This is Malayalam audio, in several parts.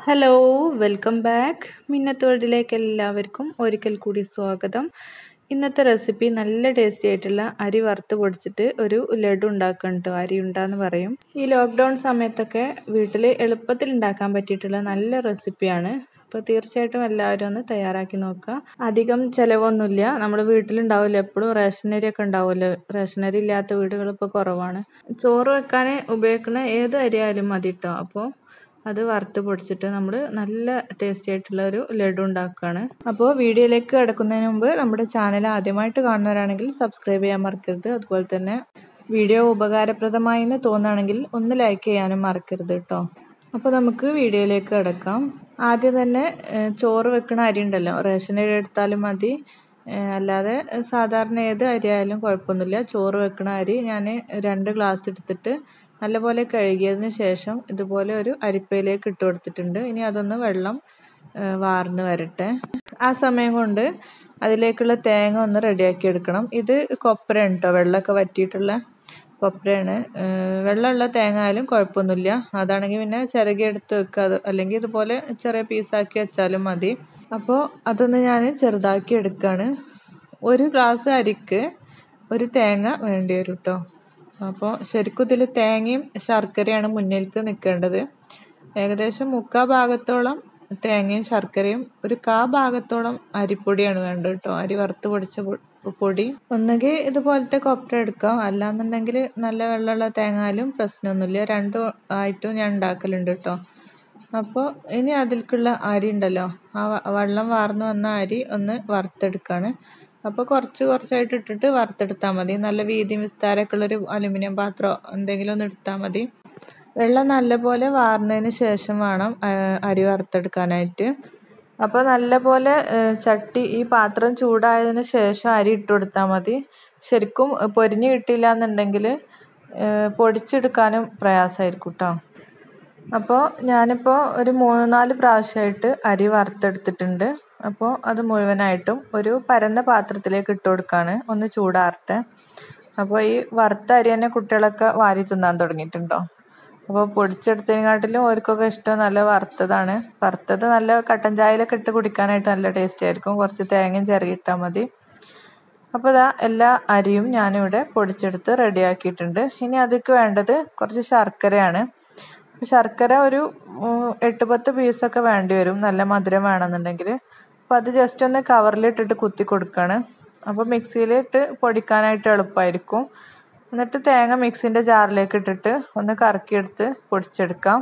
ഹലോ വെൽക്കം ബാക്ക് മിന്നത്തോടിലേക്ക് എല്ലാവർക്കും ഒരിക്കൽ കൂടി സ്വാഗതം ഇന്നത്തെ റെസിപ്പി നല്ല ടേസ്റ്റി ആയിട്ടുള്ള അരി വറുത്ത് പൊടിച്ചിട്ട് ഒരു ലഡു ഉണ്ടാക്കണം കേട്ടോ അരി ഉണ്ടാന്ന് പറയും ഈ ലോക്ക്ഡൗൺ സമയത്തൊക്കെ വീട്ടിൽ എളുപ്പത്തിൽ ഉണ്ടാക്കാൻ പറ്റിയിട്ടുള്ള നല്ല റെസിപ്പിയാണ് അപ്പോൾ തീർച്ചയായിട്ടും എല്ലാവരും ഒന്ന് തയ്യാറാക്കി നോക്കുക അധികം ചിലവൊന്നുമില്ല നമ്മുടെ വീട്ടിലുണ്ടാവില്ല എപ്പോഴും റേഷനരി ഒക്കെ ഉണ്ടാവുമല്ലോ റേഷനരി ഇല്ലാത്ത വീടുകൾ ഇപ്പോൾ കുറവാണ് ചോറ് വെക്കാൻ ഉപയോഗിക്കുന്ന ഏത് അരി ആയാലും മതി കേട്ടോ അപ്പോൾ അത് വറുത്ത് പൊടിച്ചിട്ട് നമ്മൾ നല്ല ടേസ്റ്റി ആയിട്ടുള്ള ഒരു ലഡു ഉണ്ടാക്കുകയാണ് അപ്പോൾ വീഡിയോയിലേക്ക് കിടക്കുന്നതിന് മുമ്പ് നമ്മുടെ ചാനൽ ആദ്യമായിട്ട് കാണുന്നവരാണെങ്കിൽ സബ്സ്ക്രൈബ് ചെയ്യാൻ മറക്കരുത് അതുപോലെ തന്നെ വീഡിയോ ഉപകാരപ്രദമായി എന്ന് തോന്നുകയാണെങ്കിൽ ഒന്ന് ലൈക്ക് ചെയ്യാനും മറക്കരുത് കേട്ടോ അപ്പോൾ നമുക്ക് വീഡിയോയിലേക്ക് കിടക്കാം ആദ്യം തന്നെ ചോറ് വെക്കണ അരി ഉണ്ടല്ലോ റേഷൻ അരി എടുത്താലും മതി അല്ലാതെ സാധാരണ ഏത് അരി ആയാലും കുഴപ്പമൊന്നുമില്ല ചോറ് വെക്കണ അരി ഞാൻ രണ്ട് ഗ്ലാസ് എടുത്തിട്ട് നല്ലപോലെ കഴുകിയതിന് ശേഷം ഇതുപോലെ ഒരു അരിപ്പയിലേക്ക് ഇട്ട് കൊടുത്തിട്ടുണ്ട് ഇനി അതൊന്ന് വെള്ളം വാർന്ന് വരട്ടെ ആ സമയം കൊണ്ട് അതിലേക്കുള്ള തേങ്ങ ഒന്ന് റെഡിയാക്കി എടുക്കണം ഇത് കൊപ്രയാണ് കേട്ടോ വെള്ളമൊക്കെ വറ്റിയിട്ടുള്ള കൊപ്രയാണ് വെള്ളമുള്ള തേങ്ങ ആയാലും കുഴപ്പമൊന്നുമില്ല അതാണെങ്കിൽ പിന്നെ ചിരകി എടുത്ത് വെക്കുക അത് അല്ലെങ്കിൽ ഇതുപോലെ ചെറിയ പീസാക്കി വെച്ചാലും മതി അപ്പോൾ അതൊന്ന് ഞാൻ ചെറുതാക്കി എടുക്കുകയാണ് ഒരു ഗ്ലാസ് അരിക്ക് ഒരു തേങ്ങ വേണ്ടി വരും കേട്ടോ അപ്പോൾ ശരിക്കും ഇതിൽ തേങ്ങയും ശർക്കരയാണ് മുന്നിലേക്ക് നിൽക്കേണ്ടത് ഏകദേശം മുക്കാ ഭാഗത്തോളം തേങ്ങയും ശർക്കരയും ഒരു കാ ഭാഗത്തോളം അരിപ്പൊടിയാണ് വേണ്ടത് കേട്ടോ അരി വറുത്ത് പൊടിച്ച പൊടി ഒന്നുകിൽ ഇതുപോലത്തെ കൊപ്ര എടുക്കാം അല്ലാന്നുണ്ടെങ്കിൽ നല്ല വെള്ളമുള്ള തേങ്ങാലും പ്രശ്നമൊന്നുമില്ല രണ്ടും ആയിട്ടും ഞാൻ ഉണ്ടാക്കലുണ്ട് കേട്ടോ അപ്പോൾ ഇനി അതിലേക്കുള്ള അരി ഉണ്ടല്ലോ ആ വെള്ളം വാർന്നു വന്ന അരി ഒന്ന് വറുത്തെടുക്കുകയാണ് അപ്പോൾ കുറച്ച് കുറച്ചായിട്ട് ഇട്ടിട്ട് വറുത്തെടുത്താൽ മതി നല്ല വീതിയും വിസ്താരമൊക്കെ ഉള്ളൊരു അലുമിനിയം പാത്രമോ എന്തെങ്കിലും ഒന്ന് എടുത്താൽ മതി വെള്ളം നല്ലപോലെ വാർന്നതിന് ശേഷം വേണം അരി വറുത്തെടുക്കാനായിട്ട് അപ്പോൾ നല്ലപോലെ ചട്ടി ഈ പാത്രം ചൂടായതിന് ശേഷം അരി ഇട്ട് കൊടുത്താൽ മതി ശരിക്കും പൊരിഞ്ഞ് കിട്ടിയില്ല എന്നുണ്ടെങ്കിൽ പൊടിച്ചെടുക്കാനും പ്രയാസമായിരിക്കും കേട്ടോ അപ്പോൾ ഞാനിപ്പോൾ ഒരു മൂന്ന് നാല് പ്രാവശ്യമായിട്ട് അരി വറുത്തെടുത്തിട്ടുണ്ട് അപ്പോൾ അത് മുഴുവനായിട്ടും ഒരു പരന്ന പാത്രത്തിലേക്ക് ഇട്ട് കൊടുക്കുകയാണ് ഒന്ന് ചൂടാറട്ടെ അപ്പോൾ ഈ വറുത്ത അരി തന്നെ കുട്ടികളൊക്കെ വാരി തിന്നാൻ തുടങ്ങിയിട്ടുണ്ടോ അപ്പോൾ പൊടിച്ചെടുത്തതിനെക്കാട്ടിലും അവർക്കൊക്കെ ഇഷ്ടം നല്ല വറുത്തതാണ് വറുത്തത് നല്ല കട്ടൻ ചായയിലൊക്കെ ഇട്ട് കുടിക്കാനായിട്ട് നല്ല ടേസ്റ്റ് ആയിരിക്കും കുറച്ച് തേങ്ങയും ചിരകിട്ടാൽ മതി അപ്പോൾ ഇതാ എല്ലാ അരിയും ഞാനിവിടെ പൊടിച്ചെടുത്ത് റെഡിയാക്കിയിട്ടുണ്ട് ഇനി അതിക്ക് വേണ്ടത് കുറച്ച് ശർക്കരയാണ് ശർക്കര ഒരു എട്ട് പത്ത് പീസൊക്കെ വേണ്ടി വരും നല്ല മധുരം വേണമെന്നുണ്ടെങ്കിൽ അപ്പോൾ അത് ജസ്റ്റ് ഒന്ന് കവറിലിട്ടിട്ട് കുത്തി കൊടുക്കുകയാണ് അപ്പോൾ മിക്സിയിലിട്ട് പൊടിക്കാനായിട്ട് എളുപ്പമായിരിക്കും എന്നിട്ട് തേങ്ങ മിക്സിൻ്റെ ജാറിലേക്ക് ഇട്ടിട്ട് ഒന്ന് കറക്കിയെടുത്ത് പൊടിച്ചെടുക്കാം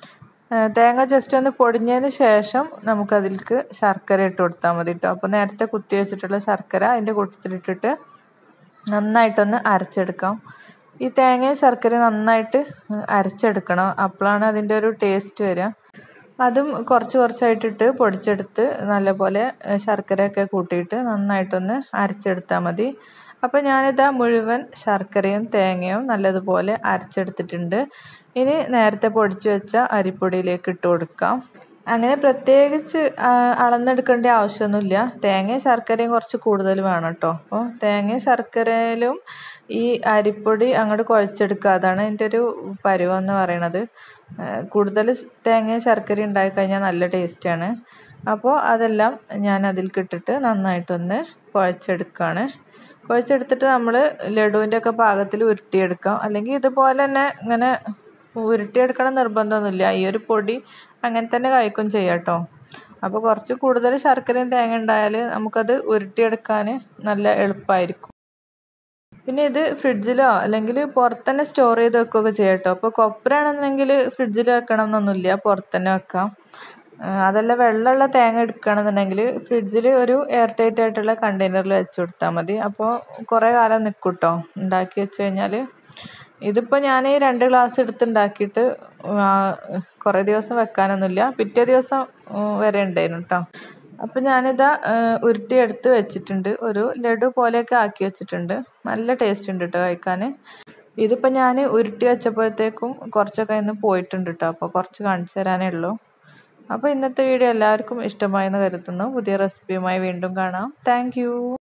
തേങ്ങ ജസ്റ്റ് ഒന്ന് പൊടിഞ്ഞതിന് ശേഷം നമുക്കതിലേക്ക് ശർക്കര ഇട്ട് കൊടുത്താൽ മതി കേട്ടോ അപ്പോൾ നേരത്തെ കുത്തി വെച്ചിട്ടുള്ള ശർക്കര അതിൻ്റെ കൂട്ടത്തിലിട്ടിട്ട് നന്നായിട്ടൊന്ന് അരച്ചെടുക്കാം ഈ തേങ്ങയും ശർക്കരയും നന്നായിട്ട് അരച്ചെടുക്കണം അപ്പോഴാണ് അതിൻ്റെ ഒരു ടേസ്റ്റ് വരിക അതും കുറച്ച് കുറച്ചായിട്ടിട്ട് പൊടിച്ചെടുത്ത് നല്ലപോലെ ശർക്കരയൊക്കെ കൂട്ടിയിട്ട് നന്നായിട്ടൊന്ന് അരച്ചെടുത്താൽ മതി അപ്പോൾ ഞാനിതാ മുഴുവൻ ശർക്കരയും തേങ്ങയും നല്ലതുപോലെ അരച്ചെടുത്തിട്ടുണ്ട് ഇനി നേരത്തെ പൊടിച്ചു വെച്ച അരിപ്പൊടിയിലേക്ക് ഇട്ട് കൊടുക്കാം അങ്ങനെ പ്രത്യേകിച്ച് അളന്നെടുക്കേണ്ട ആവശ്യമൊന്നുമില്ല തേങ്ങയും ശർക്കരയും കുറച്ച് കൂടുതൽ വേണം കേട്ടോ അപ്പോൾ തേങ്ങയും ശർക്കരയിലും ഈ അരിപ്പൊടി അങ്ങോട്ട് കുഴച്ചെടുക്കുക അതാണ് ഇതിൻ്റെ ഒരു പരുവം എന്ന് പറയണത് കൂടുതൽ തേങ്ങയും ശർക്കരയും ഉണ്ടായി കഴിഞ്ഞാൽ നല്ല ടേസ്റ്റാണ് അപ്പോൾ അതെല്ലാം ഞാൻ അതിൽ ഇട്ടിട്ട് നന്നായിട്ടൊന്ന് കുഴച്ചെടുക്കുകയാണ് കുഴച്ചെടുത്തിട്ട് നമ്മൾ ലഡുവിൻ്റെ ഒക്കെ പാകത്തിൽ ഉരുട്ടിയെടുക്കാം അല്ലെങ്കിൽ ഇതുപോലെ തന്നെ ഇങ്ങനെ ഉരുട്ടിയെടുക്കണം നിർബന്ധമൊന്നുമില്ല ഈ ഒരു പൊടി അങ്ങനെ തന്നെ കഴിക്കും ചെയ്യാം കേട്ടോ അപ്പോൾ കുറച്ച് കൂടുതൽ ശർക്കരയും തേങ്ങ ഉണ്ടായാൽ നമുക്കത് ഉരുട്ടിയെടുക്കാൻ നല്ല എളുപ്പമായിരിക്കും പിന്നെ ഇത് ഫ്രിഡ്ജിലോ അല്ലെങ്കിൽ പുറത്ത് തന്നെ സ്റ്റോർ ചെയ്ത് വെക്കുകയൊക്കെ ചെയ്യാം കേട്ടോ അപ്പോൾ കൊപ്രയാണെന്നുണ്ടെങ്കിൽ ഫ്രിഡ്ജിൽ വെക്കണം എന്നൊന്നുമില്ല പുറത്ത് തന്നെ വെക്കാം അതല്ല വെള്ളമുള്ള തേങ്ങ എടുക്കുകയാണെന്നുണ്ടെങ്കിൽ ഫ്രിഡ്ജിൽ ഒരു എയർ ടൈറ്റ് ആയിട്ടുള്ള കണ്ടെയ്നറിൽ വെച്ച് കൊടുത്താൽ മതി അപ്പോൾ കുറേ കാലം നിൽക്കും കേട്ടോ ഉണ്ടാക്കി വെച്ച് കഴിഞ്ഞാൽ ഇതിപ്പോൾ ഞാൻ രണ്ട് ഗ്ലാസ് എടുത്തുണ്ടാക്കിയിട്ട് കുറേ ദിവസം വെക്കാനൊന്നുമില്ല പിറ്റേ ദിവസം വരെ ഉണ്ടായിരുന്നു കേട്ടോ അപ്പോൾ ഞാനിതാ ഉരുട്ടിയെടുത്ത് വെച്ചിട്ടുണ്ട് ഒരു ലഡു പോലെയൊക്കെ ആക്കി വെച്ചിട്ടുണ്ട് നല്ല ടേസ്റ്റ് ഉണ്ട് കേട്ടോ കഴിക്കാൻ ഇതിപ്പോൾ ഞാൻ ഉരുട്ടി വെച്ചപ്പോഴത്തേക്കും കുറച്ചൊക്കെ ഇന്ന് പോയിട്ടുണ്ട് കേട്ടോ അപ്പോൾ കുറച്ച് കാണിച്ചു തരാനേ ഉള്ളൂ അപ്പോൾ ഇന്നത്തെ വീഡിയോ എല്ലാവർക്കും ഇഷ്ടമായെന്ന് കരുതുന്നു പുതിയ റെസിപ്പിയുമായി വീണ്ടും കാണാം താങ്ക്